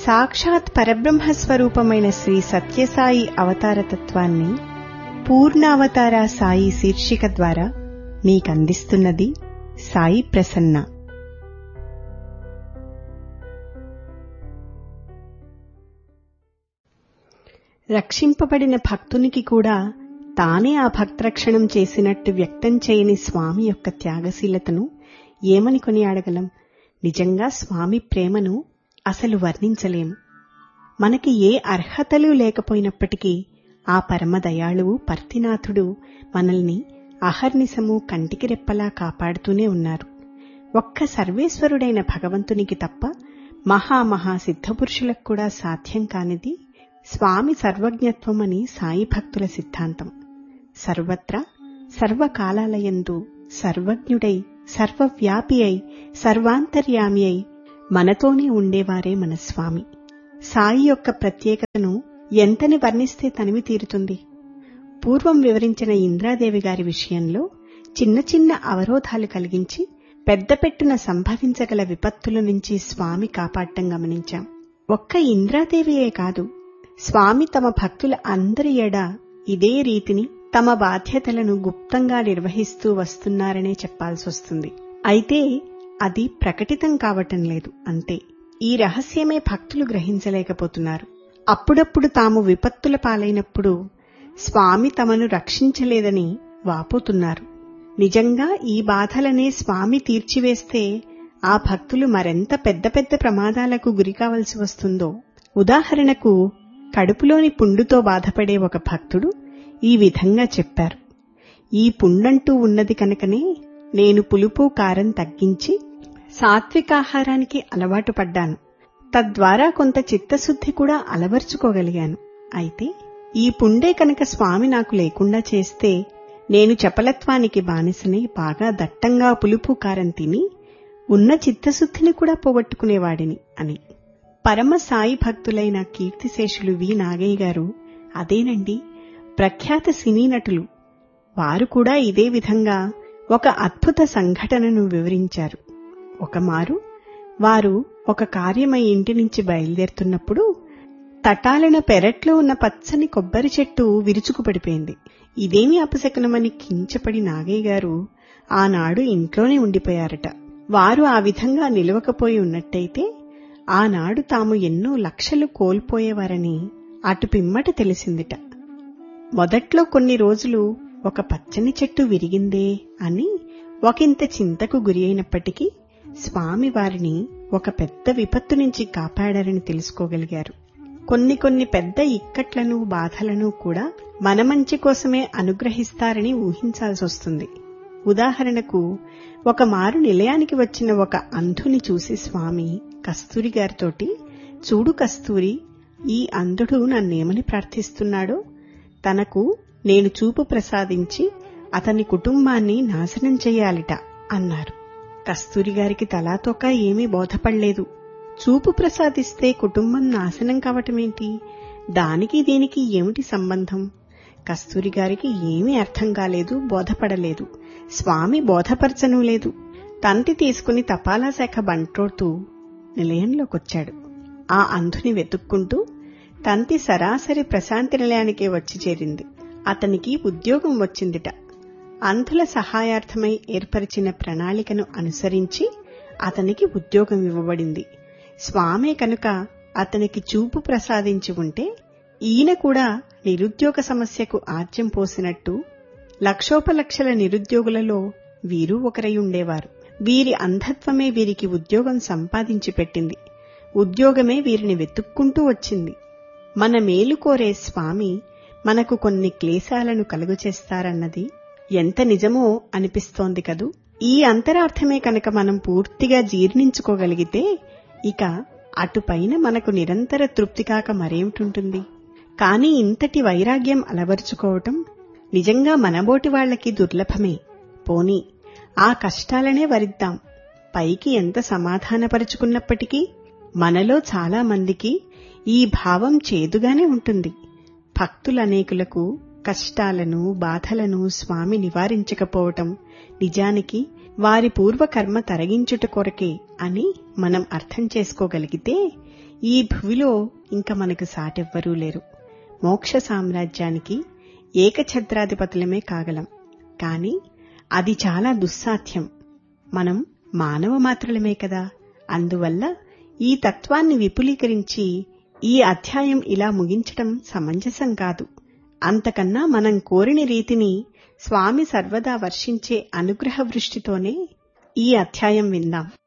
సాక్షాత్ పరబ్రహ్మ స్వరూపమైన శ్రీ సత్యసాయి అవతారతత్వాన్ని పూర్ణావతార సాయి శీర్షిక ద్వారా మీకందిస్తున్నది సాయి ప్రసన్న రక్షింపబడిన భక్తునికి కూడా తానే ఆ భక్తరక్షణం చేసినట్టు వ్యక్తం చేయని స్వామి యొక్క త్యాగశీలతను ఏమని కొనియాడగలం నిజంగా స్వామి ప్రేమను అసలు వర్ణించలేము మనకి ఏ అర్హతలు లేకపోయినప్పటికీ ఆ పరమదయాళువు పర్తినాథుడు మనల్ని అహర్నిశము కంటికి రెప్పలా కాపాడుతూనే ఉన్నారు ఒక్క సర్వేశ్వరుడైన భగవంతునికి తప్ప మహామహా సిద్ధపురుషులకు కూడా సాధ్యం కానిది స్వామి సర్వజ్ఞత్వం అని సాయి భక్తుల సిద్ధాంతం సర్వత్రా సర్వకాలాలయందు సర్వజ్ఞుడై సర్వవ్యాపి అయి సర్వాంతర్యామి అయి మనతోనే ఉండేవారే మన స్వామి సాయి యొక్క ప్రత్యేకతను ఎంతని వర్ణిస్తే తనివి తీరుతుంది పూర్వం వివరించిన ఇంద్రాదేవి గారి విషయంలో చిన్న చిన్న అవరోధాలు కలిగించి పెద్ద పెట్టున సంభవించగల విపత్తుల నుంచి స్వామి కాపాడటం గమనించాం ఒక్క ఇంద్రాదేవియే కాదు స్వామి తమ భక్తుల అందరి ఎడ ఇదే రీతిని తమ బాధ్యతలను గుప్తంగా నిర్వహిస్తూ వస్తున్నారనే చెప్పాల్సొస్తుంది అయితే అది ప్రకటితం కావటం లేదు అంతే ఈ రహస్యమే భక్తులు గ్రహించలేకపోతున్నారు అప్పుడప్పుడు తాము విపత్తుల పాలైనప్పుడు స్వామి తమను రక్షించలేదని వాపోతున్నారు నిజంగా ఈ బాధలనే స్వామి తీర్చివేస్తే ఆ భక్తులు మరెంత పెద్ద పెద్ద ప్రమాదాలకు గురికావలసి వస్తుందో ఉదాహరణకు కడుపులోని పుండుతో బాధపడే ఒక భక్తుడు ఈ విధంగా చెప్పారు ఈ పుండంటూ ఉన్నది కనుకనే నేను పులుపు కారం తగ్గించి సాత్వికాహారానికి అలవాటు పడ్డాను తద్వారా కొంత చిత్తశుద్ధి కూడా అలవర్చుకోగలిగాను అయితే ఈ పుండే కనుక స్వామి నాకు లేకుండా చేస్తే నేను చపలత్వానికి బానిసని బాగా దట్టంగా పులుపు కారం తిని ఉన్న చిత్తశుద్ధిని కూడా పోగొట్టుకునేవాడిని అని పరమ సాయి భక్తులైన కీర్తిశేషులు వి నాగయ్య గారు అదేనండి ప్రఖ్యాత సినీ నటులు వారు కూడా ఇదే విధంగా ఒక అద్భుత సంఘటనను వివరించారు ఒకమారు వారు ఒక కార్యమై ఇంటి నుంచి బయలుదేరుతున్నప్పుడు తటాలన పెరట్లో ఉన్న పచ్చని కొబ్బరి చెట్టు విరుచుకు పడిపోయింది ఇదేమి అపశకనమని కించపడి నాగయ్య గారు ఆనాడు ఇంట్లోనే ఉండిపోయారట వారు ఆ విధంగా నిలవకపోయి ఉన్నట్టయితే ఆనాడు తాము ఎన్నో లక్షలు కోల్పోయేవారని అటు పిమ్మట తెలిసిందిట మొదట్లో కొన్ని రోజులు ఒక పచ్చని చెట్టు విరిగిందే అని ఒకంత చింతకు గురి అయినప్పటికీ స్వామి వారిని ఒక పెద్ద విపత్తు నుంచి కాపాడారని తెలుసుకోగలిగారు కొన్ని కొన్ని పెద్ద ఇక్కట్లను బాధలను కూడా మన మంచి కోసమే అనుగ్రహిస్తారని ఊహించాల్సి వస్తుంది ఉదాహరణకు ఒక మారు నిలయానికి వచ్చిన ఒక అంధుని చూసి స్వామి కస్తూరి గారితోటి చూడు కస్తూరి ఈ అంధుడు నన్నేమని ప్రార్థిస్తున్నాడో తనకు నేను చూపు ప్రసాదించి అతని కుటుంబాన్ని నాశనం చెయ్యాలిట అన్నారు కస్తూరి గారికి తలాతోక ఏమీ బోధపడలేదు చూపు ప్రసాదిస్తే కుటుంబం నాశనం కావటమేంటి దానికి దీనికి ఏమిటి సంబంధం కస్తూరి గారికి ఏమీ అర్థం కాలేదు బోధపడలేదు స్వామి బోధపరచను లేదు తంతి తీసుకుని తపాలా శాఖ బంట్రోడుతూ నిలయంలోకొచ్చాడు ఆ అంధుని వెతుక్కుంటూ తంతి సరాసరి ప్రశాంతి నిలయానికే వచ్చి చేరింది అతనికి ఉద్యోగం వచ్చిందిట అంధుల సహాయార్థమై ఏర్పరిచిన ప్రణాళికను అనుసరించి అతనికి ఉద్యోగం ఇవ్వబడింది స్వామే కనుక అతనికి చూపు ప్రసాదించి ఉంటే ఈయన కూడా నిరుద్యోగ సమస్యకు ఆజ్యం పోసినట్టు లక్షోపలక్షల నిరుద్యోగులలో వీరు ఒకరై ఉండేవారు వీరి అంధత్వమే వీరికి ఉద్యోగం సంపాదించి పెట్టింది ఉద్యోగమే వీరిని వెతుక్కుంటూ వచ్చింది మన మేలు కోరే స్వామి మనకు కొన్ని క్లేశాలను కలుగచేస్తారన్నది ఎంత నిజమో అనిపిస్తోంది కదూ ఈ అంతరార్థమే కనుక మనం పూర్తిగా జీర్ణించుకోగలిగితే ఇక అటుపైన మనకు నిరంతర తృప్తి కాక మరేమిటుంటుంది కాని ఇంతటి వైరాగ్యం అలవరుచుకోవటం నిజంగా మనబోటి వాళ్లకి దుర్లభమే పోని ఆ కష్టాలనే వరిద్దాం పైకి ఎంత సమాధానపరుచుకున్నప్పటికీ మనలో చాలా మందికి ఈ భావం చేదుగానే ఉంటుంది భక్తులనేకులకు కష్టాలను బాధలను స్వామి నివారించకపోవటం నిజానికి వారి పూర్వకర్మ తరగించుట కొరకే అని మనం అర్థం చేసుకోగలిగితే ఈ భువిలో ఇంక మనకు సాటెవ్వరూ లేరు మోక్ష సామ్రాజ్యానికి ఏకఛత్రాధిపతులమే కాగలం కాని అది చాలా దుస్సాధ్యం మనం మానవ మాత్రులమే కదా అందువల్ల ఈ తత్వాన్ని విపులీకరించి ఈ అధ్యాయం ఇలా ముగించటం సమంజసం కాదు అంతకన్నా మనం కోరిన రీతిని స్వామి సర్వదా వర్షించే అనుగ్రహ వృష్టితోనే ఈ అధ్యాయం విందాం